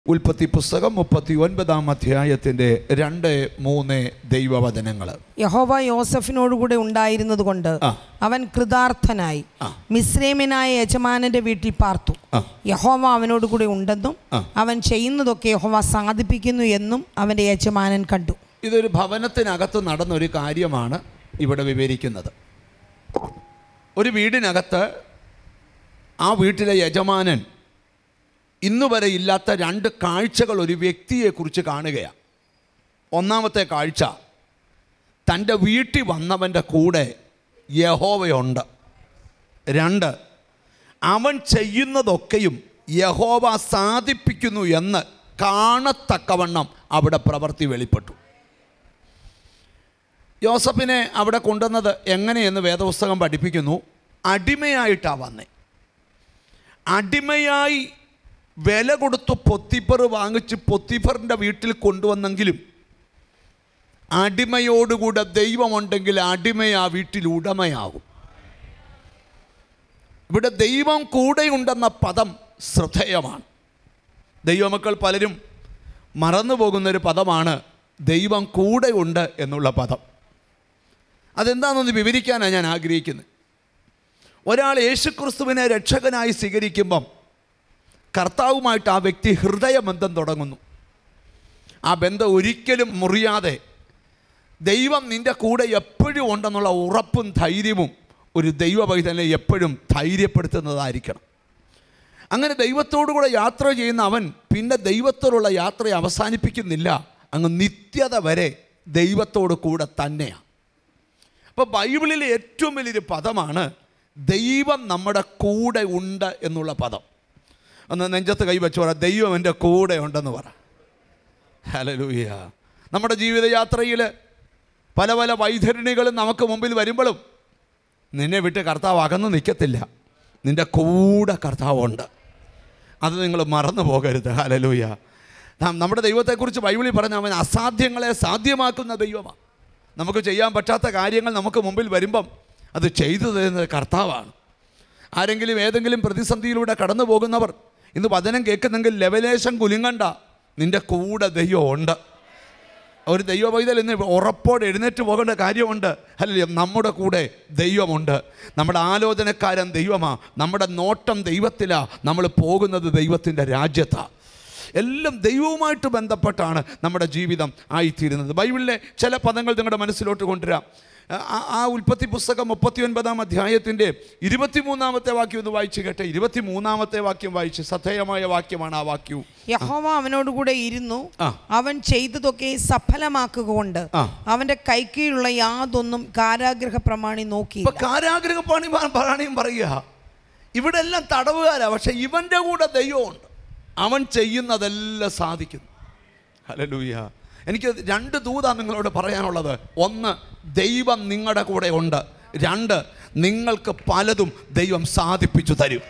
ഉൽപ്പത്തി പുസ്തകം മുപ്പത്തി ഒൻപതാം അധ്യായത്തിൻ്റെ രണ്ട് മൂന്ന് ദൈവവചനങ്ങൾ യഹോവ യോസഫിനോടുകൂടെ ഉണ്ടായിരുന്നതുകൊണ്ട് ആ. അവൻ കൃതാർത്ഥനായി ആ. മിശ്രേമിനായ യജമാനന്റെ വീട്ടിൽ പാർത്തു ആ. യഹോവ അവനോടുകൂടെ ഉണ്ടെന്നും ആ. അവൻ ചെയ്യുന്നതൊക്കെ യഹോവ സാധിപ്പിക്കുന്നു എന്നും അവന്റെ യജമാനൻ കണ്ടു ഇതൊരു ഭവനത്തിനകത്ത് നടന്ന ഒരു കാര്യമാണ് ഇവിടെ വിവരിക്കുന്നത് ഒരു വീടിനകത്ത് ആ വീട്ടിലെ യജമാനൻ ഇന്നു വരെ ഇല്ലാത്ത രണ്ട് കാഴ്ചകൾ ഒരു വ്യക്തിയെക്കുറിച്ച് കാണുകയാണ് ഒന്നാമത്തെ കാഴ്ച തൻ്റെ വീട്ടിൽ വന്നവൻ്റെ കൂടെ യഹോവയുണ്ട് രണ്ട് അവൻ ചെയ്യുന്നതൊക്കെയും യഹോവ സാധിപ്പിക്കുന്നു എന്ന് കാണത്തക്കവണ്ണം അവിടെ പ്രവൃത്തി വെളിപ്പെട്ടു യോസഫിനെ അവിടെ കൊണ്ടുവന്നത് എങ്ങനെയെന്ന് വേദപുസ്തകം പഠിപ്പിക്കുന്നു അടിമയായിട്ടാണ് വന്നേ അടിമയായി വില കൊടുത്ത് പൊത്തിപ്പർ വാങ്ങിച്ച് പൊത്തിപ്പറിൻ്റെ വീട്ടിൽ കൊണ്ടുവന്നെങ്കിലും അടിമയോടുകൂടെ ദൈവമുണ്ടെങ്കിൽ അടിമ ആ വീട്ടിൽ ഉടമയാകും ഇവിടെ ദൈവം കൂടെയുണ്ടെന്ന പദം ശ്രദ്ധേയമാണ് ദൈവമക്കൾ പലരും മറന്നു പോകുന്നൊരു പദമാണ് ദൈവം കൂടെയുണ്ട് എന്നുള്ള പദം അതെന്താണെന്ന് വിവരിക്കാനാണ് ഞാൻ ആഗ്രഹിക്കുന്നത് ഒരാൾ യേശുക്രിസ്തുവിനെ രക്ഷകനായി സ്വീകരിക്കുമ്പം കർത്താവുമായിട്ട് ആ വ്യക്തി ഹൃദയബന്ധം തുടങ്ങുന്നു ആ ബന്ധം ഒരിക്കലും മുറിയാതെ ദൈവം നിൻ്റെ കൂടെ എപ്പോഴും ഉണ്ടെന്നുള്ള ഉറപ്പും ധൈര്യവും ഒരു ദൈവ പൈതലിനെ എപ്പോഴും ധൈര്യപ്പെടുത്തുന്നതായിരിക്കണം അങ്ങനെ ദൈവത്തോടു കൂടെ യാത്ര ചെയ്യുന്ന അവൻ പിന്നെ ദൈവത്തോടുള്ള യാത്ര അവസാനിപ്പിക്കുന്നില്ല അങ്ങ് നിത്യത വരെ ദൈവത്തോട് കൂടെ തന്നെയാണ് അപ്പോൾ ബൈബിളിലെ ഏറ്റവും വലിയൊരു പദമാണ് ദൈവം നമ്മുടെ കൂടെ ഉണ്ട് എന്നുള്ള പദം ഒന്ന് നെഞ്ചത്ത് കൈവച്ച് പറ ദൈവം എൻ്റെ കൂടെ ഉണ്ടെന്ന് പറ ഹലലൂയ നമ്മുടെ ജീവിതയാത്രയിൽ പല പല വൈതരണികളും നമുക്ക് മുമ്പിൽ വരുമ്പോഴും നിന്നെ വിട്ട് കർത്താവ് അകന്ന് നിൽക്കത്തില്ല നിൻ്റെ കൂടെ കർത്താവുണ്ട് അത് നിങ്ങൾ മറന്നു പോകരുത് ഹലലൂയ നാം നമ്മുടെ ദൈവത്തെക്കുറിച്ച് ബൈബിളിൽ പറഞ്ഞ അവൻ അസാധ്യങ്ങളെ സാധ്യമാക്കുന്ന ദൈവമാണ് നമുക്ക് ചെയ്യാൻ പറ്റാത്ത കാര്യങ്ങൾ നമുക്ക് മുമ്പിൽ വരുമ്പം അത് ചെയ്തു തരുന്നത് കർത്താവാണ് ആരെങ്കിലും ഏതെങ്കിലും പ്രതിസന്ധിയിലൂടെ കടന്നു പോകുന്നവർ ഇന്ന് വചനം കേൾക്കുന്നെങ്കിൽ ലെവലേശം കുലുങ്ങണ്ട നിൻ്റെ കൂടെ ദൈവം ഉണ്ട് ഒരു ദൈവ പൈതൽ ഇന്ന് ഉറപ്പോടെ എഴുന്നേറ്റ് പോകേണ്ട കാര്യമുണ്ട് അല്ലേ നമ്മുടെ കൂടെ ദൈവമുണ്ട് നമ്മുടെ ആലോചനക്കാരൻ ദൈവമാണ് നമ്മുടെ നോട്ടം ദൈവത്തിലാണ് നമ്മൾ പോകുന്നത് ദൈവത്തിൻ്റെ രാജ്യത്താണ് എല്ലാം ദൈവവുമായിട്ട് ബന്ധപ്പെട്ടാണ് നമ്മുടെ ജീവിതം ആയിത്തീരുന്നത് ബൈബിളിലെ ചില പദങ്ങൾ നിങ്ങളുടെ മനസ്സിലോട്ട് കൊണ്ടുവരാം ആ- ആ ഉൽപ്പത്തി പുസ്തകം മുപ്പത്തി ഒൻപതാം അധ്യായത്തിൻ്റെ ഇരുപത്തിമൂന്നാമത്തെ വാക്യം ഒന്ന് വായിച്ച് കേട്ടെ ഇരുപത്തിമൂന്നാമത്തെ വാക്യം വായിച്ച് ശ്രദ്ധേയമായ വാക്യമാണ് ആ വാക്യവും യഹോവ അവനോടുകൂടെ ഇരുന്നു ആ. അവൻ ചെയ്തതൊക്കെ സഫലമാക്കുക കൊണ്ട് ആ. അവന്റെ കൈക്കീഴുള്ള യാതൊന്നും കാരാഗ്രഹ പ്രമാണി ഇപ്പൊ നോക്കിയില്ല കാരാഗ്രഹ പണി പ്രാണിയും പറയുക ഇവിടെ എല്ലാം തടവുകാരാ പക്ഷെ ഇവന്റെ കൂടെ ദൈവമുണ്ട് അവൻ ചെയ്യുന്നതെല്ലാം സാധിക്കുന്നു ഹലലൂയ എനിക്ക് രണ്ട് ദൂതാ നിങ്ങളോട് പറയാനുള്ളത് ഒന്ന് ദൈവം നിങ്ങളുടെ കൂടെ ഉണ്ട് രണ്ട് നിങ്ങൾക്ക് പലതും ദൈവം സാധിപ്പിച്ചു തരും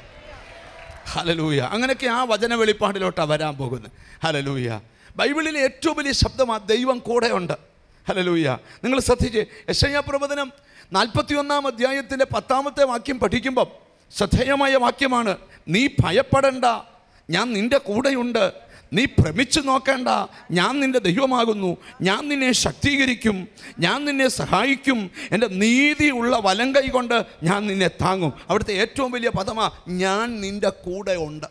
ഹലലൂയ അങ്ങനെയൊക്കെ ആ വചന വെളിപ്പാടിലോട്ടാണ് വരാൻ പോകുന്നത് ഹലലൂയ ബൈബിളിലെ ഏറ്റവും വലിയ ശബ്ദമാണ് ദൈവം കൂടെയുണ്ട് ഹലലൂയ നിങ്ങൾ ശ്രദ്ധിച്ച് യശയ്യ പ്രവചനം നാൽപ്പത്തിയൊന്നാം അധ്യായത്തിൻ്റെ പത്താമത്തെ വാക്യം പഠിക്കുമ്പം ശ്രദ്ധേയമായ വാക്യമാണ് നീ ഭയപ്പെടണ്ട ഞാൻ നിൻ്റെ കൂടെയുണ്ട് നീ ഭ്രമിച്ചു നോക്കേണ്ട ഞാൻ നിൻ്റെ ദൈവമാകുന്നു ഞാൻ നിന്നെ ശക്തീകരിക്കും ഞാൻ നിന്നെ സഹായിക്കും എൻ്റെ നീതിയുള്ള വലം കൈ കൊണ്ട് ഞാൻ നിന്നെ താങ്ങും അവിടുത്തെ ഏറ്റവും വലിയ പദമാ ഞാൻ നിൻ്റെ കൂടെ ഉണ്ട്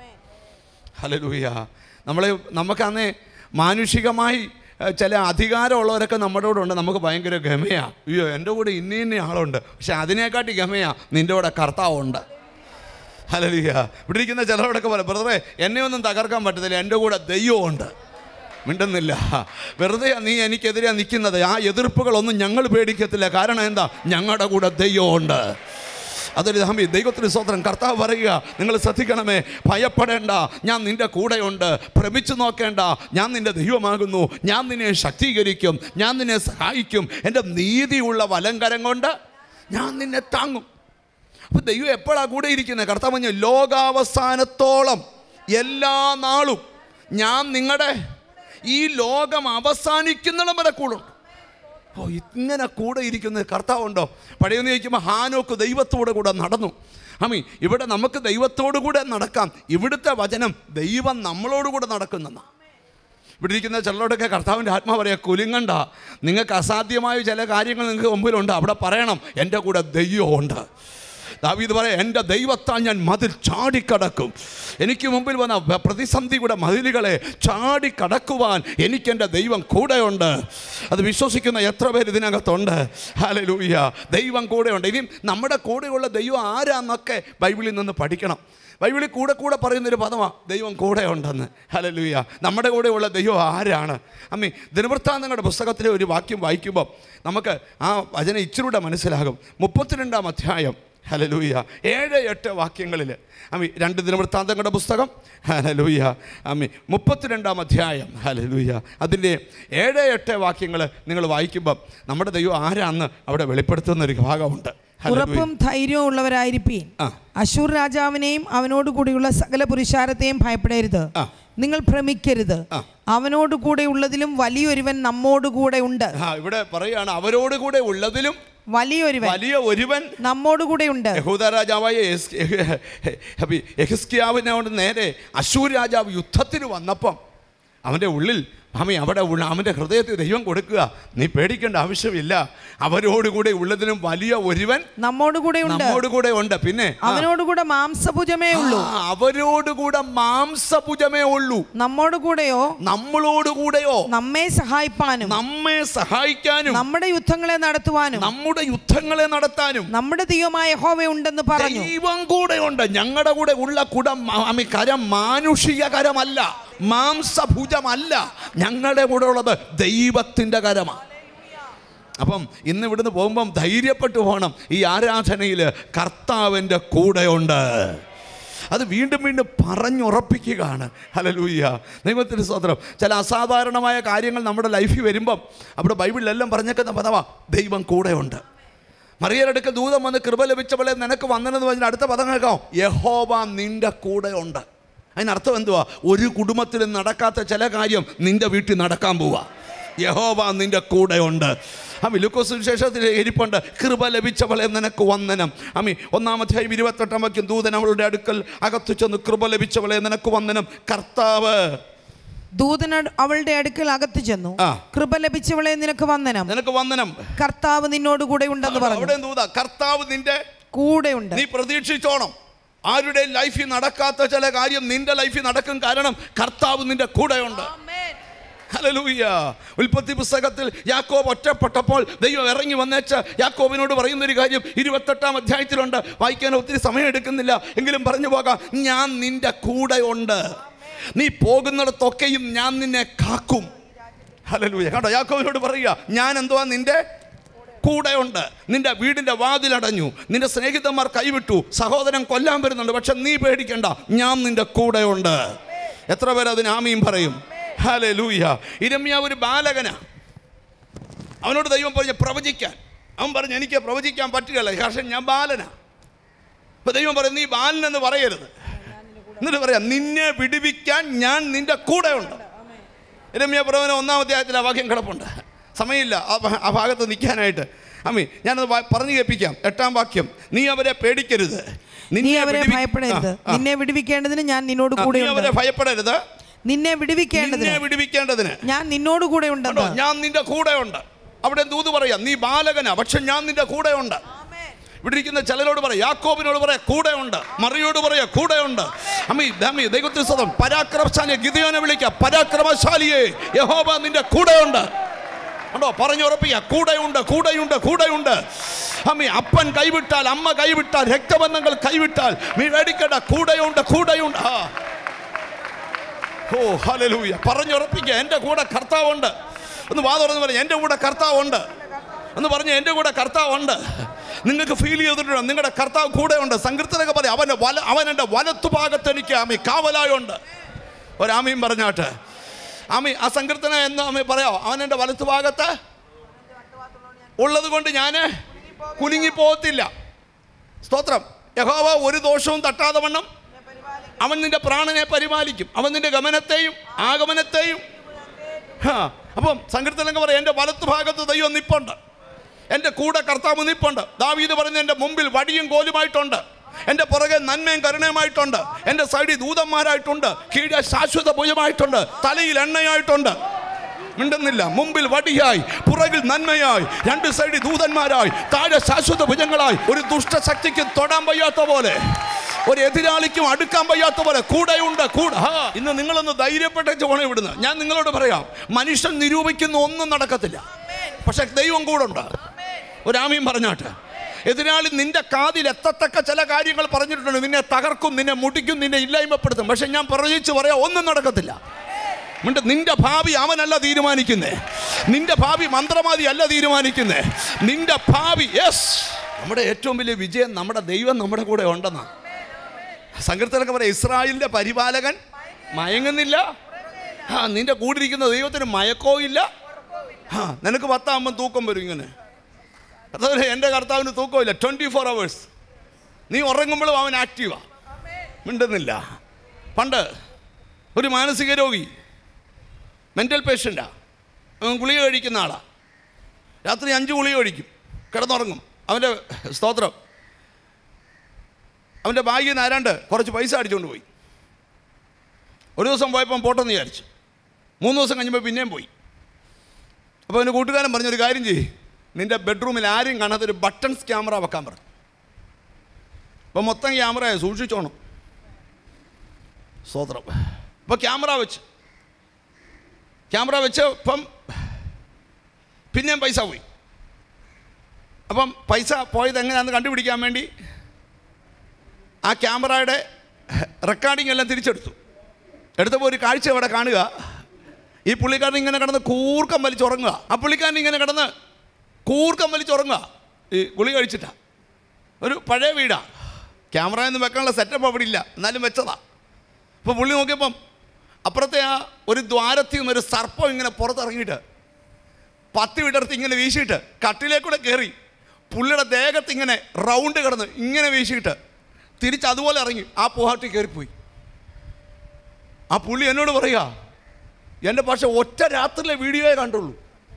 ഹലലൂയ നമ്മളെ നമുക്കന്നേ മാനുഷികമായി ഏഹ്, ചില അധികാരമുള്ളവരൊക്കെ നമ്മുടെ കൂടെ ഉണ്ട് നമുക്ക് ഭയങ്കര ഗമയാ അയ്യോ എൻ്റെ കൂടെ ഇന്ന ഇന്ന ആളുണ്ട് പക്ഷെ അതിനെക്കാട്ടി ഗമയാ നിൻ്റെ കൂടെ കർത്താവുണ്ട് ഹലലിയ ഇവിടെ ഇരിക്കുന്ന ചിലരോടൊക്കെ പറയാം ബ്രദറെ എന്നെ ഒന്നും തകർക്കാൻ പറ്റത്തില്ല എൻ്റെ കൂടെ ദൈവമുണ്ട് മിണ്ടുന്നില്ല വെറുതെ നീ എനിക്കെതിരെ നിൽക്കുന്നത് ആ എതിർപ്പുകളൊന്നും ഞങ്ങൾ പേടിക്കത്തില്ല കാരണം എന്താ ഞങ്ങളുടെ കൂടെ ദൈവമുണ്ട് അതൊരു ഹമി ദൈവത്തിന് സ്വത്രം കർത്താവ് പറയുക നിങ്ങൾ ശ്രദ്ധിക്കണമേ ഭയപ്പെടേണ്ട ഞാൻ നിൻ്റെ കൂടെയുണ്ട് ഭ്രമിച്ചു നോക്കേണ്ട ഞാൻ നിൻ്റെ ദൈവമാകുന്നു ഞാൻ നിന്നെ ശക്തീകരിക്കും ഞാൻ നിന്നെ സഹായിക്കും എൻ്റെ നീതിയുള്ള വലങ്കരം കൊണ്ട് ഞാൻ നിന്നെ താങ്ങും അപ്പോൾ ദൈവം എപ്പോഴാണ് കൂടെ ഇരിക്കുന്നത് കർത്താവ് പറഞ്ഞു ലോകാവസാനത്തോളം എല്ലാ നാളും ഞാൻ നിങ്ങളുടെ ഈ ലോകം അവസാനിക്കുന്നിടം വരെ കൂടുണ്ട് ഓ ഇങ്ങനെ കൂടെ ഇരിക്കുന്ന കർത്താവുണ്ടോ പഴയ ചോദിക്കുമ്പോൾ ഹാനോക്ക് ദൈവത്തോടെ കൂടെ നടന്നു ആമി ഇവിടെ നമുക്ക് ദൈവത്തോടു കൂടെ നടക്കാം ഇവിടുത്തെ വചനം ദൈവം നമ്മളോട് കൂടെ നടക്കുന്നെന്നാണ് ഇവിടെ ഇരിക്കുന്ന ചിലരോടൊക്കെ കർത്താവിൻ്റെ ആത്മാ പറയാ കുലുങ്ങണ്ട നിങ്ങൾക്ക് അസാധ്യമായ ചില കാര്യങ്ങൾ നിങ്ങൾക്ക് മുമ്പിലുണ്ട് അവിടെ പറയണം എൻ്റെ കൂടെ ദൈവമുണ്ട് ദാവീദ് പറയാം എൻ്റെ ദൈവത്താൽ ഞാൻ മതിൽ ചാടിക്കടക്കും എനിക്ക് മുമ്പിൽ വന്ന വ- പ്രതിസന്ധിയുടെ മതിലുകളെ ചാടിക്കടക്കുവാൻ എനിക്കെൻ്റെ ദൈവം കൂടെയുണ്ട് അത് വിശ്വസിക്കുന്ന എത്ര പേര് ഇതിനകത്തുണ്ട് ഹാലലൂയ ദൈവം കൂടെയുണ്ട് ഇനിയും നമ്മുടെ കൂടെയുള്ള ദൈവം ആരാന്നൊക്കെ ബൈബിളിൽ നിന്ന് പഠിക്കണം ബൈബിളിൽ കൂടെ കൂടെ പറയുന്നൊരു പദമാണ് ദൈവം കൂടെ ഉണ്ടെന്ന് ഹലലുയ നമ്മുടെ കൂടെയുള്ള ദൈവം ആരാണ് അമ്മി ദിനവൃത്താന്തങ്ങളുടെ പുസ്തകത്തിലെ ഒരു വാക്യം വായിക്കുമ്പോൾ നമുക്ക് ആ വചനം ഇച്ചിരൂടെ മനസ്സിലാകും മുപ്പത്തിരണ്ടാം അധ്യായം ഹലലൂയ ഏഴ് എട്ട് വാക്യങ്ങളിൽ അമ്മി രണ്ട് ദിനവൃത്താന്തങ്ങളുടെ പുസ്തകം ഹലലൂയ അമ്മി മുപ്പത്തിരണ്ടാം അധ്യായം ഹലലൂയ അതിൻ്റെ ഏഴ് എട്ട് വാക്യങ്ങൾ നിങ്ങൾ വായിക്കുമ്പം നമ്മുടെ ദൈവം ആരാന്ന് അവിടെ വെളിപ്പെടുത്തുന്ന ഒരു ഭാഗമുണ്ട് ഹല്ലേലൂയ. ഉറപ്പും ധൈര്യവും ഉള്ളവരായിരിപ്പീൻ ആ. അശൂർ രാജാവിനെയും അവനോട് കൂടിയുള്ള സകല പുരുഷാരത്തെയും ഭയപ്പെടരുത് ആ. നിങ്ങൾ ഭ്രമിക്കരുത് ആ. അവനോട് കൂടെ ഉള്ളതിലും വലിയൊരുവൻ നമ്മോട് കൂടെ ഉണ്ട് ആ ഇവിടെ പറയുകയാണ് അവരോട് കൂടെ ഉള്ളതിലും വലിയൊരുവൻ വലിയ ഒരുവൻ നമ്മോട് കൂടെ ഉണ്ട് യഹൂദ രാജാവായ യഹസ്കിയാവിനോട് നേരെ അശൂർ രാജാവ് യുദ്ധത്തിന് വന്നപ്പം അവൻ്റെ ഉള്ളിൽ ആമി അവിടെ ഉള്ള അവൻ്റെ ഹൃദയത്തിൽ ദൈവം കൊടുക്കുക നീ പേടിക്കേണ്ട ആവശ്യമില്ല അവരോടുകൂടെ ഉള്ളതിനും വലിയ ഒരുവൻ നമ്മോട് കൂടെ ഉണ്ട് നമ്മോട് കൂടെ ഉണ്ട് പിന്നെ ആ, അവനോട് കൂടെ മാംസഭുജമേ ഉള്ളൂ ആ, അവരോടുകൂടെ മാംസഭുജമേ ഉള്ളൂ നമ്മോട് കൂടെയോ നമ്മളോടുകൂടെയോ നമ്മെ സഹായിപ്പാനും നമ്മെ സഹായിക്കാനും നമ്മുടെ യുദ്ധങ്ങളെ നടത്തുവാനും നമ്മുടെ യുദ്ധങ്ങളെ നടത്താനും നമ്മുടെ ദൈവമായ യഹോവ ഉണ്ടെന്ന് പറഞ്ഞു ദൈവം കൂടെ ഉണ്ട് ഞങ്ങളുടെ കൂടെ ഉള്ള കുടം അമ്മി കരം മാനുഷിക കരമല്ല മാംസഭുജമല്ല ഞങ്ങളുടെ കൂടെ ഉള്ളത് ദൈവത്തിൻ്റെ കരമാണ് അപ്പം ഇന്ന് ഇവിടുന്ന് പോകുമ്പം ധൈര്യപ്പെട്ടു പോകണം ഈ ആരാധനയിൽ കർത്താവിൻ്റെ കൂടെയുണ്ട് അത് വീണ്ടും വീണ്ടും പറഞ്ഞുറപ്പിക്കുകയാണ് ഹലലൂയ്യ ദൈവത്തിന് സ്വതന്ത്രം ചില അസാധാരണമായ കാര്യങ്ങൾ നമ്മുടെ ലൈഫിൽ വരുമ്പം അവിടെ ബൈബിളിലെല്ലാം പറഞ്ഞേക്കുന്ന പദവാ ദൈവം കൂടെയുണ്ട് മറിയരടുക്കൽ ദൂതം വന്ന് കൃപ ലഭിച്ചവളെ നിനക്ക് വന്നതെന്ന് പറഞ്ഞാൽ അടുത്ത പദം കേൾക്കാം യഹോവ നിന്റെ കൂടെ ഉണ്ട് അതിനർത്ഥം എന്തുവാ ഒരു കുടുംബത്തിലും നടക്കാത്ത ചില കാര്യം നിന്റെ വീട്ടിൽ നടക്കാൻ പോവാ യഹോവ നിന്റെ കൂടെ ഉണ്ട് അമ്മി ലുക്കോസ് സുവിശേഷത്തിൽ ഇരിപ്പുണ്ട് കൃപ ലഭിച്ചവളെ നിനക്ക് വന്ദനം അമ്മി ഒന്നാമധ്യായം ഇരുപത്തെട്ടാം വാക്യം ദൂതൻ അവളുടെ അടുക്കൽ അകത്തു ചെന്ന് കൃപ ലഭിച്ചവളെ നിനക്ക് വന്ദനം കർത്താവ് ദൂതൻ അട്- അവളുടെ അടുക്കൽ അകത്ത് ചെന്നു ആ. കൃപ ലഭിച്ചവളെ നിനക്ക് വന്ദനം നിനക്ക് വന്ദനം കർത്താവ് നിന്നോട് കൂടെ ഉണ്ടെന്ന് പറഞ്ഞു അവിടെ ദൂത കർത്താവ് നിന്റെ കൂടെ ഉണ്ട് നീ പ്രതീക്ഷിച്ചോണം ആരുടെ ലൈഫിൽ നടക്കാത്ത ചില കാര്യം നിന്റെ ലൈഫിൽ നടക്കും കാരണം കർത്താവ് നിന്റെ കൂടെയുണ്ട് ഹല്ലേലൂയ ഉൽപ്പത്തി പുസ്തകത്തിൽ യാക്കോബ് ഒറ്റപ്പെട്ടപ്പോൾ ദൈവം ഇറങ്ങി വന്നേച്ച് യാക്കോബിനോട് പറയുന്ന ഒരു കാര്യം ഇരുപത്തെട്ടാം അധ്യായത്തിലുണ്ട് വായിക്കാൻ ഒത്തിരി സമയം എടുക്കുന്നില്ല എങ്കിലും പറഞ്ഞു പോകാം ഞാൻ നിന്റെ കൂടെ ഉണ്ട് നീ പോകുന്നിടത്തൊക്കെയും ഞാൻ നിന്നെ കാക്കും ഹല്ലേലൂയ കണ്ടോ യാക്കോബിനോട് പറയുക ഞാൻ എന്തുവാ നിന്റെ കൂടെയുണ്ട് നിന്റെ വീടിന്റെ വാതിലടഞ്ഞു നിന്റെ സ്നേഹിതന്മാർ കൈവിട്ടു സഹോദരൻ കൊല്ലാൻ വരുന്നുണ്ട് പക്ഷെ നീ പേടിക്കണ്ട ഞാൻ നിന്റെ കൂടെയുണ്ട് എത്ര പേർ അതിന് ആമീം പറയും ഹാലേ ലൂയ ഇരമ്യ ഒരു ബാലകനാ അവനോട് ദൈവം പറഞ്ഞ് പ്രവചിക്കാൻ അവൻ പറഞ്ഞു എനിക്ക് പ്രവചിക്കാൻ പറ്റുകയല്ല കാരണം ഞാൻ ബാലനാ അപ്പൊ ദൈവം പറയും നീ ബാലനെന്ന് പറയരുത് എന്നിട്ട് പറയാം നിന്നെ വിടുവിക്കാൻ ഞാൻ നിന്റെ കൂടെയുണ്ട് രമ്യ പ്രവന ഒന്നാം അധ്യായത്തിൽ ആ വാക്യം കിടപ്പുണ്ട് സമയമില്ല ആ ഭ- ആ ഭാഗത്ത് നിൽക്കാനായിട്ട് അമ്മി ഞാനത് വാ- പറഞ്ഞു കേൾപ്പിക്കാം എട്ടാം വാക്യം നീ അവരെ പേടിക്കരുത് നീ അവരെ വിടുവി- ഭയപ്പെടരുത് ആ, ആ. നിന്നെ വിടുവിക്കേണ്ടതിന് ഞാൻ നിന്നോട് ആ, കൂടെ നീ അവരെ ഉണ്ട് ഭയപ്പെടരുത് നിന്നെ വിടുവിക്കേണ്ടതിന് നിന്നെ വിടുവിക്കേണ്ടതിന് ഞാൻ നിന്നോട് കൂടെ കണ്ടോ ഉണ്ടെന്ന് ഞാൻ നിന്റെ കൂടെ ഉണ്ട് അവിടെ ദൂത് പറയാം നീ ബാലകനാ പക്ഷെ ഞാൻ നിന്റെ കൂടെ ഉണ്ട് ഇവിടെ ഇരിക്കുന്ന ചിലരോട് പറയാം യാക്കോബിനോട് പറയാം കൂടെ ഉണ്ട് മറിയോട് പറയാ കൂടെ ഉണ്ട് അമ്മി ദാമി ദൈവത്തിൽ സ്വതം പരാക്രമശാലിയെ ഗിതയോനെ വിളിക്കുക പരാക്രമശാലിയെ യഹോബ നിന്റെ കൂടെ ഉണ്ട് കണ്ടോ പറഞ്ഞുറപ്പിക്കുക കൂടെയുണ്ട് കൂടെയുണ്ട് കൂടെയുണ്ട് അമ്മി അപ്പൻ കൈവിട്ടാൽ അമ്മ കൈവിട്ടാൽ രക്തബന്ധങ്ങൾ കൈവിട്ടാൽ നീ മേടിക്കണ്ട കൂടെയുണ്ട് കൂടെയുണ്ട് ആ ഓ ഹലലൂയ പറഞ്ഞുറപ്പിക്കുക എൻ്റെ കൂടെ കർത്താവുണ്ട് ഒന്ന് വാ തുറന്ന് പറഞ്ഞു എൻ്റെ കൂടെ കർത്താവുണ്ട് എന്ന് പറഞ്ഞ് എൻ്റെ കൂടെ കർത്താവുണ്ട് നിങ്ങൾക്ക് ഫീൽ ചെയ്തിട്ടുണ്ടോ നിങ്ങളുടെ കർത്താവ് കൂടെ ഉണ്ട് സങ്കീർത്തനൊക്കെ പറയും അവൻ്റെ വല അവൻ എൻ്റെ വലത്തുഭാഗത്ത് എനിക്ക് ആമി കാവലായുണ്ട് ഒരാമയും പറഞ്ഞാട്ട് ആമി ആ സങ്കീർത്തനം എന്ന് ആമി പറയാമോ അവൻ എൻ്റെ വലത്തുഭാഗത്ത് ഉള്ളത് കൊണ്ട് ഞാൻ കുലുങ്ങിപ്പോകത്തില്ല സ്തോത്രം യഹോവ ഒരു ദോഷവും തട്ടാതെ വണ്ണം അവൻ നിന്റെ പ്രാണനെ പരിപാലിക്കും അവൻ നിന്റെ ഗമനത്തെയും ആഗമനത്തെയും ഹാ, അപ്പം സങ്കീർത്തനങ്ങൾ പറയാം എൻ്റെ വലത്ത് ഭാഗത്ത് ദൈവം നിപ്പുണ്ട് എൻ്റെ കൂടെ കർത്താവ് നിപ്പുണ്ട് ദാവീദ് പറഞ്ഞ എൻ്റെ മുമ്പിൽ വടിയും കോലുമായിട്ടുണ്ട് എൻ്റെ പുറകെ നന്മയും കരുണയുമായിട്ടുണ്ട് എൻ്റെ സൈഡിൽ ദൂതന്മാരായിട്ടുണ്ട് കീഴെ ശാശ്വത ഭുജമായിട്ടുണ്ട് തലയിൽ എണ്ണയായിട്ടുണ്ട് മിണ്ടുന്നില്ല മുമ്പിൽ വടിയായി പുറകിൽ നന്മയായി രണ്ട് സൈഡിൽ ദൂതന്മാരായി താഴെ ശാശ്വത ഭുജങ്ങളായി ഒരു ദുഷ്ടശക്തിക്ക് തൊടാൻ വയ്യാത്ത പോലെ ഒരു എതിരാളിക്കും അടുക്കാൻ വയ്യാത്ത പോലെ കൂടെയുണ്ട് കൂടെ ഹാ, ഇന്ന് നിങ്ങളൊന്ന് ധൈര്യപ്പെട്ടേച്ച് പോണേ ഇവിടുന്ന് ഞാൻ നിങ്ങളോട് പറയാം മനുഷ്യൻ നിരൂപിക്കുന്ന ഒന്നും നടക്കത്തില്ല പക്ഷെ ദൈവം കൂടെ ഉണ്ട് ഒരാമയും പറഞ്ഞാട്ടെ എതിരാളി നിന്റെ കാതിൽ എത്തത്തക്ക ചില കാര്യങ്ങൾ പറഞ്ഞിട്ടുണ്ട് നിന്നെ തകർക്കും നിന്നെ മുടിക്കും നിന്നെ ഇല്ലായ്മപ്പെടുത്തും പക്ഷെ ഞാൻ പറഞ്ഞിച്ച് പറയാം ഒന്നും നടക്കത്തില്ല മിണ്ട നിന്റെ ഭാവി അവനല്ല തീരുമാനിക്കുന്നേ നിന്റെ ഭാവി മന്ത്രവാദി അല്ല തീരുമാനിക്കുന്നേ നിന്റെ ഭാവി യെസ് നമ്മുടെ ഏറ്റവും വലിയ വിജയം നമ്മുടെ ദൈവം നമ്മുടെ കൂടെ ഉണ്ടെന്നാണ് സങ്കീർത്തനൊക്കെ പറയാം ഇസ്രായേലിന്റെ പരിപാലകൻ മയങ്ങുന്നില്ല ആ നിന്റെ കൂടിരിക്കുന്ന ദൈവത്തിന് മയക്കോ ഇല്ല ആ നിനക്ക് പത്താകുമ്പം തൂക്കം വരും ഇങ്ങനെ അതുപോലെ എൻ്റെ കർത്താവിന് തൂക്കമില്ല ട്വൻറ്റി ഫോർ അവേഴ്സ് നീ ഉറങ്ങുമ്പോഴും അവൻ ആക്റ്റീവാ മിണ്ടുന്നില്ല പണ്ട് ഒരു മാനസിക രോഗി മെൻ്റൽ പേഷ്യൻ്റാ അവൻ ഗുളിക കഴിക്കുന്ന ആളാ രാത്രി അഞ്ച് ഗുളിക കഴിക്കും കിടന്നുറങ്ങും അവൻ്റെ സ്തോത്രം അവൻ്റെ ബാഗിൽ നിന്ന് ആരാണ്ട് കുറച്ച് പൈസ അടിച്ചുകൊണ്ട് പോയി ഒരു ദിവസം പോയപ്പം പോട്ടെന്ന് വിചാരിച്ചു മൂന്ന് ദിവസം കഴിഞ്ഞപ്പോൾ പിന്നെയും പോയി അപ്പോൾ എൻ്റെ കൂട്ടുകാരൻ പറഞ്ഞൊരു കാര്യം ചെയ്യ് നിൻ്റെ ബെഡ്റൂമിൽ ആരും കാണാത്ത ഒരു ബട്ടൺസ് ക്യാമറ വെക്കാൻ പറഞ്ഞു അപ്പോൾ മൊത്തം ക്യാമറയായി സൂക്ഷിച്ചോണം സ്തോത്രം അപ്പോൾ ക്യാമറ വെച്ച് ക്യാമറ വെച്ച് ഇപ്പം പിന്നെയും പൈസ പോയി അപ്പം പൈസ പോയത് എങ്ങനെയാണെന്ന് കണ്ടുപിടിക്കാൻ വേണ്ടി ആ ക്യാമറയുടെ റെക്കോർഡിംഗ് എല്ലാം തിരിച്ചെടുത്തു എടുത്തപ്പോൾ ഒരു കാഴ്ച അവിടെ കാണുക ഈ പുള്ളിക്കാരൻ ഇങ്ങനെ കിടന്ന് കൂർക്കം വലിച്ചുറങ്ങുക ആ പുള്ളിക്കാരൻ ഇങ്ങനെ കിടന്ന് കൂർക്കം വലിച്ചുറങ്ങുക ഈ ഗുളി കഴിച്ചിട്ടാ ഒരു പഴയ വീടാ ക്യാമറ ഒന്നും വെക്കാനുള്ള സെറ്റപ്പ് അവിടെ ഇല്ല എന്നാലും വെച്ചതാ അപ്പോൾ പുള്ളി നോക്കിയപ്പം അപ്പുറത്തെ ആ ഒരു ദ്വാരത്തിൽ നിന്ന് ഒരു സർപ്പം ഇങ്ങനെ പുറത്തിറങ്ങിയിട്ട് പത്തി വിടർത്തി ഇങ്ങനെ വീശിയിട്ട് കട്ടിലേക്കൂടെ കയറി പുള്ളിയുടെ ദേഹത്ത് ഇങ്ങനെ റൗണ്ട് കിടന്ന് ഇങ്ങനെ വീശിയിട്ട് തിരിച്ച് അതുപോലെ ഇറങ്ങി ആ പൂഹാട്ടി കയറിപ്പോയി ആ പുള്ളി എന്നോട് പറയുക എൻ്റെ പക്ഷെ ഒറ്റ രാത്രിയിലെ വീഡിയോയെ കണ്ടുള്ളൂ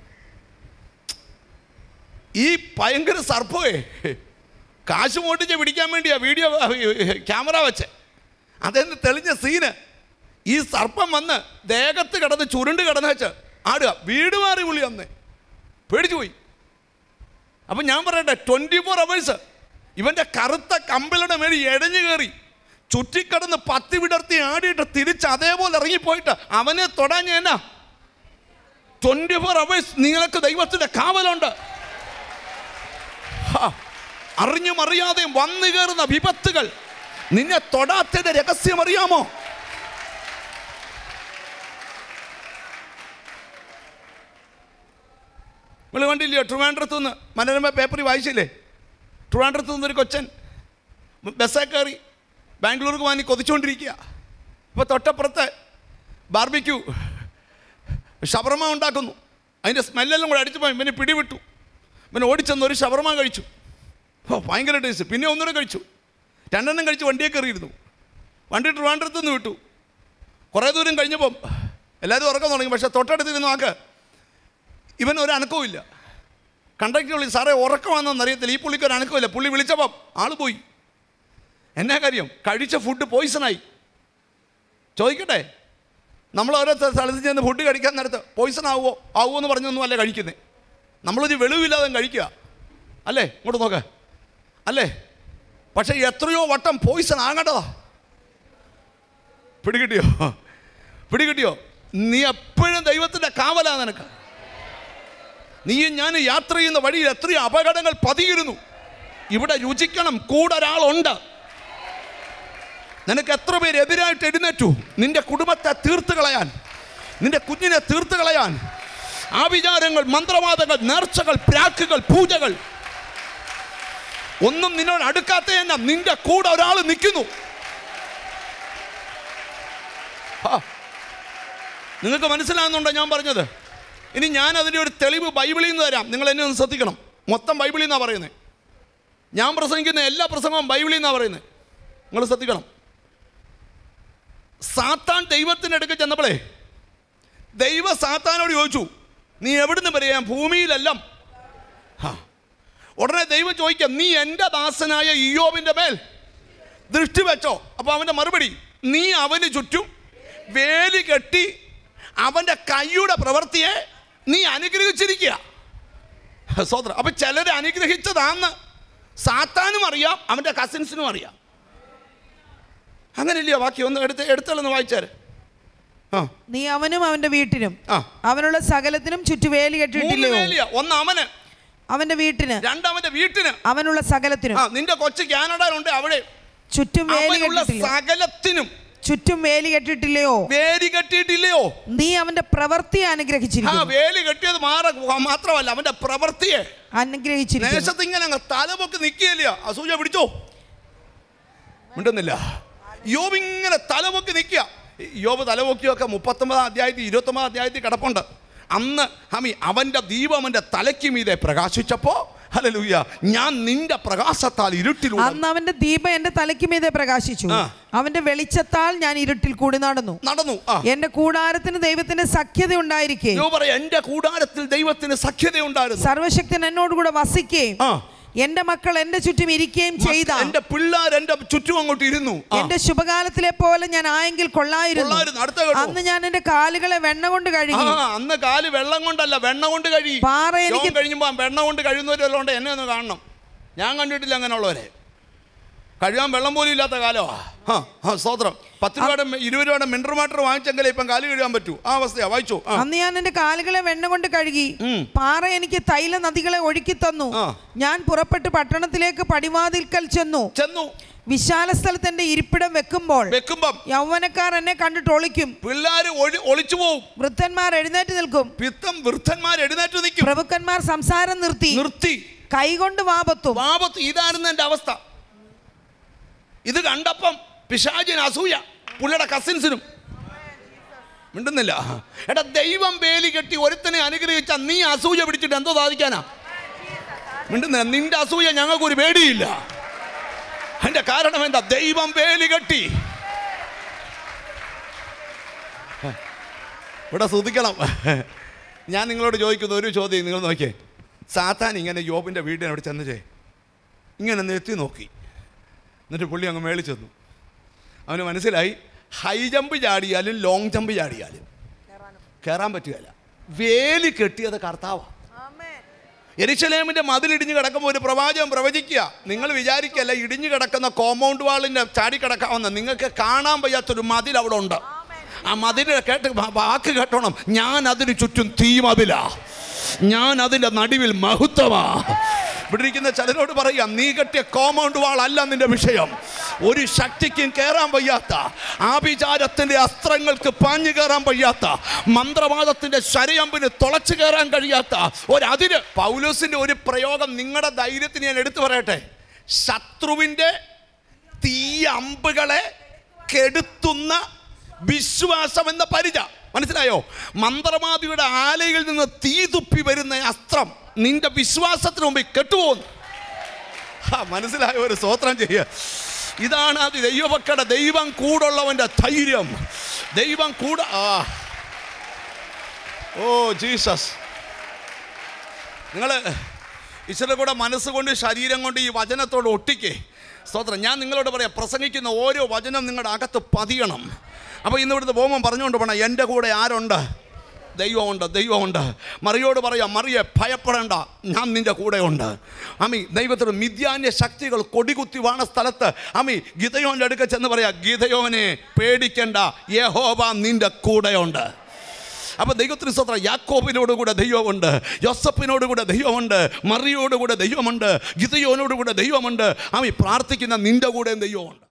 ഈ ഭയങ്കര സർപ്പമേ കാശ് മോട്ടിച്ച് പിടിക്കാൻ വേണ്ടിയാ വീഡിയോ ക്യാമറ വെച്ച് അതെന്ന് തെളിഞ്ഞ സീന് ഈ സർപ്പം വന്ന് ദേഹത്ത് കിടന്ന് ചുരുണ്ട് കിടന്ന് വെച്ച് ആടുക വീട് മാറി പുള്ളി അന്ന് പേടിച്ചു പോയി അപ്പം ഞാൻ പറയട്ടെ ട്വൻറ്റി ഫോർ അവേഴ്സ് ഇവൻ്റെ കറുത്ത കമ്പിളുടെ മേളിൽ എഴഞ്ഞു കയറി ചുറ്റിക്കിടന്ന് പത്തി വിടർത്തി ആടിയിട്ട് തിരിച്ച് അതേപോലെ ഇറങ്ങിപ്പോയിട്ട് അവനെ തൊടാൻ ഞാൻ ട്വൻറ്റി ഫോർ അവേഴ്സ് നിങ്ങൾക്ക് ദൈവത്തിൻ്റെ കാവലുണ്ട് ഹാ, അറിഞ്ഞും അറിയാതെയും വന്നു കയറുന്ന വിപത്തുകൾ നിന്നെ തൊടാത്തതിന്റെ രഹസ്യം അറിയാമോ നിങ്ങൾ കണ്ടില്ലയോ ട്രിവാൻഡ്രത്തു നിന്ന് മനോരമ പേപ്പറിൽ വായിച്ചില്ലേ ട്രിവാൻഡ്രത്തു നിന്നൊരു കൊച്ചൻ ബസ്സേ കയറി ബാംഗ്ലൂർക്ക് വാങ്ങി കൊതിച്ചുകൊണ്ടിരിക്കുക അപ്പോൾ തൊട്ടപ്പുറത്ത് ബാർബിക്യൂ ഷവർമ ഉണ്ടാക്കുന്നു അതിൻ്റെ സ്മെല്ലെല്ലാം കൂടെ അടിച്ചു പോയി ഇവനെ പിടിവിട്ടു ഇവൻ ഓടിച്ചെന്ന് ഒരു ഷവർമ കഴിച്ചു ഓ ഭയങ്കര ടേസ്റ്റ് പിന്നെ ഒന്നുകൂടെ കഴിച്ചു രണ്ടെണ്ണം കഴിച്ച് വണ്ടിയെ കയറിയിരുന്നു വണ്ടി ട്രിവാൻഡ്രത്ത് നിന്ന് വിട്ടു കുറേ ദൂരം കഴിഞ്ഞപ്പം എല്ലാവരും ഉറക്കം തുടങ്ങി പക്ഷേ തൊട്ടടുത്തിരുന്നു ആക്ക് ഇവൻ ഒരു അനക്കവും ഇല്ല കണ്ടക്ടർ വിളി സാറേ ഉറക്കമാണെന്ന് അറിയത്തില്ല ഈ പുള്ളിക്ക് ഒരു അനക്കമില്ല പുള്ളി വിളിച്ചപ്പം ആൾ പോയി എന്നാ കാര്യം കഴിച്ച ഫുഡ് പോയിസണായി ചോദിക്കട്ടെ നമ്മൾ ഓരോ സ്ഥ- സ്ഥലത്ത് ചെന്ന് ഫുഡ് കഴിക്കാൻ നേരത്ത് പോയിസൺ ആവുമോ ആവുമോ എന്ന് പറഞ്ഞൊന്നും അല്ല കഴിക്കുന്നത് നമ്മളൊരു വെളിവില്ലാതെ കഴിക്കുക അല്ലേ ഇങ്ങോട്ട് നോക്ക് അല്ലേ പക്ഷേ എത്രയോ വട്ടം പോയിസൺ ആകേണ്ടതാ പിടികിട്ടിയോ പിടികിട്ടിയോ നീ എപ്പോഴും ദൈവത്തിൻ്റെ കാവലാ നിനക്ക് നീയും ഞാൻ യാത്ര ചെയ്യുന്ന വഴിയിൽ എത്രയോ അപകടങ്ങൾ പതിയിരുന്നു ഇവിടെ രുചിക്കണം കൂടെ ഒരാളുണ്ട് നിനക്ക് എത്ര പേര് എതിരായിട്ട് എഴുന്നേറ്റു നിന്റെ കുടുംബത്തെ തീർത്ത് കളയാൻ നിന്റെ കുഞ്ഞിനെ തീർത്ത് കളയാൻ ആവിചാരങ്ങൾ മന്ത്രവാദങ്ങൾ നേർച്ചകൾ പ്രാക്കുകൾ പൂജകൾ ഒന്നും നിന്നോട് അടുക്കാത്ത തന്നെ നിന്റെ കൂടെ ഒരാൾ നിൽക്കുന്നു ആ. നിങ്ങൾക്ക് മനസ്സിലാകുന്നുണ്ടോ ഞാൻ പറഞ്ഞത് ഇനി ഞാൻ അതിൻ്റെ ഒരു തെളിവ് ബൈബിളിൽ നിന്ന് തരാം നിങ്ങൾ എന്നെ ഒന്ന് ശ്രദ്ധിക്കണം മൊത്തം ബൈബിളിൽ നിന്നാണ് പറയുന്നത് ഞാൻ പ്രസംഗിക്കുന്ന എല്ലാ പ്രസംഗവും ബൈബിളിൽ നിന്നാണ് പറയുന്നത് നിങ്ങൾ ശ്രദ്ധിക്കണം സാത്താൻ ദൈവത്തിൻ്റെ അടുക്ക് ചെന്നപ്പോഴേ ദൈവ സാത്താനോട് ചോദിച്ചു നീ എവിടുന്ന് പറയാം ഭൂമിയിലെല്ലാം ആ. ഉടനെ ദൈവം ചോദിക്കാം നീ എൻ്റെ ദാസനായ ഇയോബിൻ്റെ മേൽ ദൃഷ്ടി വെച്ചോ അപ്പോൾ അവൻ്റെ മറുപടി നീ അവന് ചുറ്റും വേലി കെട്ടി അവൻ്റെ കൈയുടെ പ്രവൃത്തിയെ നീ അനുഗ്രഹിച്ചിരിക്കുക സോദര അപ്പം ചിലർ അനുഗ്രഹിച്ചതാന്ന് സാത്താനും അറിയാം അവൻ്റെ കസിൻസിനും അറിയാം അങ്ങനെയല്ലയോ ബാക്കി ഒന്ന് എടുത്ത് എടുത്തുള്ളൊന്ന് വായിച്ചാൽ ആ നീ അവനും അവന്റെ വീട്ടിനും ആ അവനുള്ള സകലത്തിനും ചുറ്റുവേലി മൂന്ന് കെട്ടിട്ടില്ലയോ വേലിയാ ഒന്ന് അവന് അവന്റെ വീട്ടിന് രണ്ടവന്റെ വീട്ടിന് അവനുള്ള സകലത്തിനും ആ നിന്റെ കൊച്ചു കാനഡയിലുണ്ട് അവിടെ ചുറ്റും വേലി അവനുള്ള കെട്ടിട്ടില്ല സകലത്തിനും ചുറ്റും വേലി കെട്ടിട്ടില്ലയോ വേലി കെട്ടിയിട്ടില്ലയോ നീ അവന്റെ പ്രവൃത്തിയെ ആ അനുഗ്രഹിച്ചിരിക്കുന്നു വേലി കെട്ടിയത് മാറ മാത്രമല്ല അവന്റെ പ്രവൃത്തിയെ അനുഗ്രഹിച്ചിരിക്കുന്നു ദേശത്ത് ഇങ്ങനെ അങ്ങ് തലപൊക്കി നിൽക്കുകയില്ല അസൂയ പിടിച്ചോ മിണ്ടുന്നില്ല യോബ് ഇങ്ങനെ തലപൊക്കി നിൽക്കുക യോബ് തലപൊക്കിയൊക്കെ മുപ്പത്തൊമ്പതാം അധ്യായത്തിൽ ഇരുപത്തൊമ്പതാം അധ്യായത്തിൽ കിടപ്പുണ്ട് അന്ന് ഹമി അവൻ്റെ ദീപം അവൻ്റെ തലയ്ക്ക് മീതെ പ്രകാശിച്ചപ്പോൾ ഹലലൂയ ഞാൻ നിന്റെ പ്രകാശത്താൽ ഇരുട്ടിലൂടെ അന്ന് അവന്റെ ദീപം എന്റെ തലയ്ക്ക് മീതെ പ്രകാശിച്ചു ആ. അവന്റെ വെളിച്ചത്താൽ ഞാൻ ഇരുട്ടിൽ കൂടി നടന്നു നടന്നു ആ എന്റെ കൂടാരത്തിന് ദൈവത്തിന്റെ സഖ്യത ഉണ്ടായിരിക്കെ യോ പറയാ എന്റെ കൂടാരത്തിൽ ദൈവത്തിന് സഖ്യതയുണ്ടായിരുന്നു സർവശക്തൻ എന്നോടുകൂടെ വസിക്കുകയും ആ എന്റെ മക്കൾ എന്റെ ചുറ്റും ഇരിക്കുകയും ചെയ്ത എന്റെ പിള്ളേർ എന്റെ ചുറ്റും അങ്ങോട്ട് ഇരുന്നു ആ. എന്റെ ശുഭകാലത്തിലെ പോലെ ഞാൻ ആയെങ്കിൽ കൊള്ളായിരുന്നു കൊള്ളായിരുന്നു. അടുത്ത കേട്ടോ. അന്ന് ഞാൻ എന്റെ കാലുകളെ വെണ്ണ കൊണ്ട് ആ കഴുകി അന്ന് കാല് വെള്ളം കൊണ്ടല്ല വെണ്ണ കൊണ്ട് കഴി പാറ എനിക്ക് കഴിയുമ്പോ വെണ്ണ കൊണ്ട് കഴിയുന്നവരെല്ലാം എന്നെ ഒന്ന് കാണണം ഞാൻ കണ്ടിട്ടില്ല അങ്ങനെയുള്ളവരെ കഴുകാൻ വെള്ളം പോലും ഇല്ലാത്ത കാലമാ ആ ആ സ്തോത്രം പത്ത് രൂപയുടെ ഇരുപത് രൂപയുടെ മിനറൽ വാട്ടർ വാങ്ങിച്ചെങ്കിലേ ഇപ്പം കാല് കഴുകാൻ പറ്റൂ ആ അവസ്ഥയാ വായിച്ചു ആ അന്ന് ഞാൻ എന്റെ കാലുകളെ വെണ്ണ കൊണ്ട് കഴുകി ഉം. പാറ എനിക്ക് തൈല നദികളെ ഒഴുക്കി തന്നു ആ. ഞാൻ പുറപ്പെട്ട് പട്ടണത്തിലേക്ക് പടിവാതിൽക്കൽ ചെന്നു ചെന്നു വിശാല സ്ഥലത്ത് എന്റെ ഇരിപ്പിടം വെക്കുമ്പോൾ വെക്കുമ്പം യൗവനക്കാർ എന്നെ കണ്ടിട്ട് ഒളിക്കും പിള്ളേര് ഒഴി ഒളിച്ചു പോവും വൃദ്ധന്മാർ എഴുന്നേറ്റ് നിൽക്കും പിത്തം വൃദ്ധന്മാർ എഴുന്നേറ്റ് നിൽക്കും പ്രഭുക്കന്മാർ സംസാരം നിർത്തി നിർത്തി കൈകൊണ്ട് വാപത്തും പാപത്ത് ഇതായിരുന്നു എൻ്റെ അവസ്ഥ ഇത് കണ്ടപ്പം പിശാചിന് അസൂയ പുള്ളിയുടെ കസിൻസിനും മിണ്ടുന്നില്ല എടാ ദൈവം വേലി കെട്ടി ഒരുത്തനെ അനുഗ്രഹിച്ച നീ അസൂയ പിടിച്ചിട്ട് എന്തോ സാധിക്കാനാ മിണ്ടുന്നില്ല നിന്റെ അസൂയ ഞങ്ങൾക്കൊരു പേടിയില്ല അതിന്റെ കാരണം എന്താ ദൈവം വേലി കെട്ടി ഇവിടെ ശ്രദ്ധിക്കണം ഞാൻ നിങ്ങളോട് ചോദിക്കുന്ന ഒരു ചോദ്യം നിങ്ങൾ നോക്കിയേ സാത്താൻ ഇങ്ങനെ യോബിൻ്റെ വീടിനവിടെ ചെന്ന് ചെയ് ഇങ്ങനെ നിർത്തി നോക്കി എന്നിട്ട് പുള്ളി അങ്ങ് മേളിൽ ചെന്നു അവന് മനസ്സിലായി ഹൈ ജമ്പ് ചാടിയാലും ലോങ് ജമ്പ് ചാടിയാലും കയറാൻ പറ്റുകയില്ല വേലി കെട്ടിയത് കർത്താവാണ് എരിശലേമിൻ്റെ മതിലിടിഞ്ഞ് കിടക്കുമ്പോൾ ഒരു പ്രവാചകൻ പ്രവചിക്കുക നിങ്ങൾ വിചാരിക്കല്ല ഇടിഞ്ഞു കിടക്കുന്ന കോമ്പൗണ്ട് വാളിൻ്റെ ചാടി കിടക്കാവുന്ന നിങ്ങൾക്ക് കാണാൻ വയ്യാത്തൊരു മതിൽ അവിടെ ഉണ്ട് ആ മതിൽ കേട്ട് വാ- വാക്ക് കേട്ടോണം ഞാൻ അതിന് ചുറ്റും തീ മതിലാ ഞാൻ അതിൻ്റെ നടുവിൽ മഹത്വമാ ഇവിടെ ഇരിക്കുന്ന ചിലരോട് പറയാം നീ കെട്ടിയ കോമ്പൗണ്ട് വാൾ അല്ല നിന്റെ വിഷയം ഒരു ശക്തിക്കും കയറാൻ വയ്യാത്ത ആഭിചാരത്തിൻ്റെ അസ്ത്രങ്ങൾക്ക് പാഞ്ഞു കയറാൻ വയ്യാത്ത മന്ത്രവാദത്തിൻ്റെ ശരയമ്പിന് തുളച്ചു കയറാൻ കഴിയാത്ത ഒരതിര് പൗലോസിൻ്റെ ഒരു പ്രയോഗം നിങ്ങളുടെ ധൈര്യത്തിന് ഞാൻ എടുത്തു പറയട്ടെ ശത്രുവിൻ്റെ തീ അമ്പുകളെ കെടുത്തുന്ന വിശ്വാസം എന്ന പരിച മനസ്സിലായോ മന്ത്രവാദിയുടെ ആലയിൽ നിന്ന് തീ തുപ്പി വരുന്ന അസ്ത്രം നിന്റെ വിശ്വാസത്തിന് മുമ്പിൽ കെട്ടുപോകുന്നു ആ, മനസ്സിലായോ ഒരു സ്വോത്രം ചെയ്യുക ഇതാണ് അത് ദൈവമക്കളുടെ ദൈവം കൂടുള്ളവൻ്റെ ധൈര്യം ദൈവം കൂടെ ആ ഓ ജീസസ് നിങ്ങൾ ഈശ്വര കൂടെ മനസ്സുകൊണ്ട് ശരീരം കൊണ്ട് ഈ വചനത്തോട് ഒട്ടിക്കേ സ്തോത്രം ഞാൻ നിങ്ങളോട് പറയാം പ്രസംഗിക്കുന്ന ഓരോ വചനം നിങ്ങളുടെ അകത്ത് പതിയണം അപ്പോൾ ഇന്ന് ഇവിടുന്ന് പോകുമ്പോൾ പറഞ്ഞുകൊണ്ട് പോകണം എൻ്റെ കൂടെ ആരുണ്ട് ദൈവമുണ്ട് ദൈവമുണ്ട് മറിയോട് പറയാം മറിയെ ഭയപ്പെടേണ്ട ഞാൻ നിൻ്റെ കൂടെ ഉണ്ട് അമി ദൈവത്തിന് മിഥ്യാന്യ ശക്തികൾ കൊടികുത്തി വാണ സ്ഥലത്ത് അമി ഗീതയോൻ്റെ അടുക്ക ചെന്ന് പറയാം ഗീതയോനെ പേടിക്കണ്ട യഹോവ നിൻ്റെ കൂടെയുണ്ട് അപ്പോൾ ദൈവത്തിന് സ്വത്രം യാക്കോബിനോട് കൂടെ ദൈവമുണ്ട് യോസഫിനോട് കൂടെ ദൈവമുണ്ട് മറിയോട് കൂടെ ദൈവമുണ്ട് ഗിതയോനോട് കൂടെ ദൈവമുണ്ട് അവൻ പ്രാർത്ഥിക്കുന്ന നിന്റെ കൂടെ ദൈവമുണ്ട്